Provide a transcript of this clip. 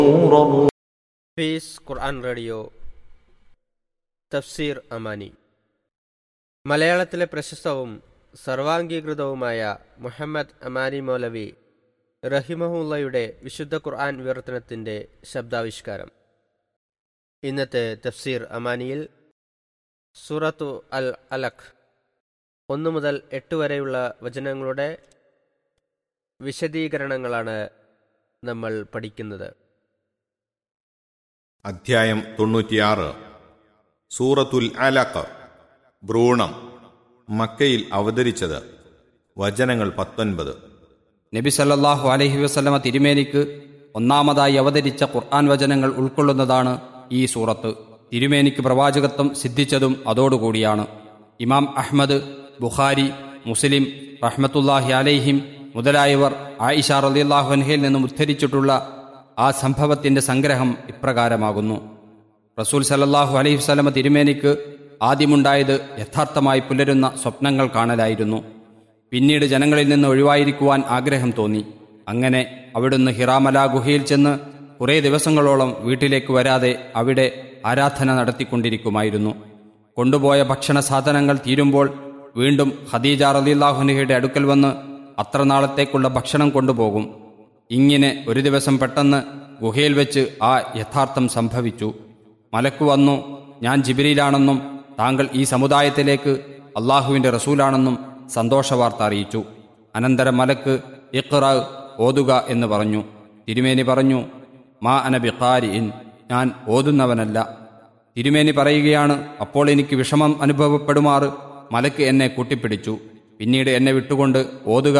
piece ഖുർആൻ radio തഫ്സീർ അമാനി മലയാളത്തിലെ പ്രശസ്തവും സർവാംഗീകൃതവുമായ മുഹമ്മദ് അമാനി മൗലവി റഹിമഹുല്ലയുടെ വിശുദ്ധ ഖുർആൻ വിവർത്തനത്തിൻ്റെ ശബ്ദാവിഷ്കാരം ഇന്നത്തെ തഫ്സീർ അമാനിയിൽ സൂറത്തു അൽ അലഖ് ഒന്ന് മുതൽ എട്ട് വരെയുള്ള വചനങ്ങളുടെ വിശദീകരണങ്ങളാണ് നമ്മൾ പഠിക്കുന്നത് അധ്യായം തൊണ്ണൂറ്റിയാറ് സൂറത്തുൽ അലഖ് ഭ്രൂണം മക്കയിൽ അവതരിച്ചത് വചനങ്ങൾ പത്തൊൻപത് നബി സല്ലല്ലാഹു അലൈഹി വസല്ലമ തിരുമേനിക്ക് ഒന്നാമതായി അവതരിച്ച ഖുർആൻ വചനങ്ങൾ ഉൾക്കൊള്ളുന്നതാണ് ഈ സൂറത്ത് തിരുമേനിക്ക് പ്രവാചകത്വം സിദ്ധിച്ചതും അതോടുകൂടിയാണ് ഇമാം അഹ്മദ് ബുഖാരി മുസ്ലിം റഹ്മത്തുല്ലാഹി അലൈഹിം മുതലായവർ ആയിഷ റളിയല്ലാഹു അൻഹയിൽ നിന്നും ഉദ്ധരിച്ചിട്ടുള്ള ആ സംഭവത്തിന്റെ സംഗ്രഹം ഇപ്രകാരമാകുന്നു റസൂൽ സല്ലല്ലാഹു അലൈഹി വസല്ലമ തിരുമേനിക്ക് ആദ്യമുണ്ടായത് യഥാർത്ഥമായി പുലരുന്ന സ്വപ്നങ്ങൾ കാണലായിരുന്നു പിന്നീട് ജനങ്ങളിൽ നിന്ന് ഒഴിവായിരിക്കുവാൻ ആഗ്രഹം തോന്നി അങ്ങനെ അവിടുന്ന് ഹിറാമല ഗുഹയിൽ ചെന്ന് കുറേ ദിവസങ്ങളോളം വീട്ടിലേക്ക് വരാതെ അവിടെ ആരാധന നടത്തിക്കൊണ്ടിരിക്കുമായിരുന്നു കൊണ്ടുപോയ ഭക്ഷണ സാധനങ്ങൾ തീരുമ്പോൾ വീണ്ടും ഖദീജ റലിള്ളാഹുനഹയുടെ അടുക്കൽ വന്ന് അത്ര നാളത്തേക്കുള്ള ഭക്ഷണം കൊണ്ടുപോകും ഇങ്ങനെ ഒരു ദിവസം പെട്ടെന്ന് ഗുഹയിൽ വെച്ച് ആ യഥാർത്ഥം സംഭവിച്ചു മലക്കു വന്നു ഞാൻ ജിബിരിയിലാണെന്നും താങ്കൾ ഈ സമുദായത്തിലേക്ക് അള്ളാഹുവിന്റെ റസൂലാണെന്നും സന്തോഷവാർത്ത അറിയിച്ചു അനന്തരം മലക്ക് ഇഖ്റ ഓതുക എന്ന് പറഞ്ഞു തിരുമേനി പറഞ്ഞു മാ അന ബിഖാരിൻ ഞാൻ ഓതുന്നവനല്ല തിരുമേനി പറയുകയാണ് അപ്പോൾ എനിക്ക് വിഷമം അനുഭവപ്പെടുമാറ് മലക്ക് എന്നെ കൂട്ടിപ്പിടിച്ചു പിന്നീട് എന്നെ വിട്ടുകൊണ്ട് ഓതുക